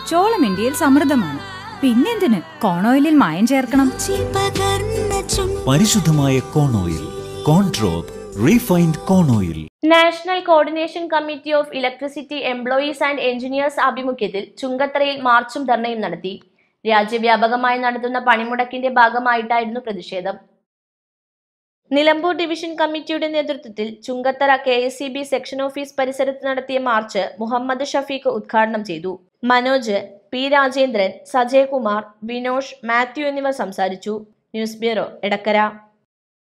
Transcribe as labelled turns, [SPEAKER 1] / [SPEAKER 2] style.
[SPEAKER 1] ചോളം ഇന്ത്യയിൽ സമൃദ്ധമാണ് പിന്നെന്തിന് കോണോയിലിൽ മായം ചേർക്കണം
[SPEAKER 2] പരിശുദ്ധമായ കോൺ ഓയിൽ കോൺട്രോപ്പ് refined corn oil
[SPEAKER 3] national coordination committee of electricity employees and engineers ആഭിമുഖ്യത്തിൽ ചുങ്കത്തറയിൽ മാർച്ചും ധർണയും നടത്തി രാജ്യവ്യാപകമായി നടത്തുന്ന പണിമുടക്കിന്റെ ഭാഗമായിട്ടായിരുന്നു പ്രതിഷേധം നിലമ്പൂർ ഡിവിഷൻ കമ്മിറ്റിയുടെ നേതൃത്വത്തിൽ Chungathara K S section office പരിസരത്ത് നടത്തിയ മാർച്ച് മുഹമ്മദ് ഷഫീഖ് ഉദ്ഘാടനം ചെയ്തു മനോജ് പി രാജേന്ദ്രൻ സജയകുമാർ വിനോഷ് മാത്യു എന്നിവർ സംസാരിച്ചു ന്യൂസ് ബ്യൂറോ എടക്കര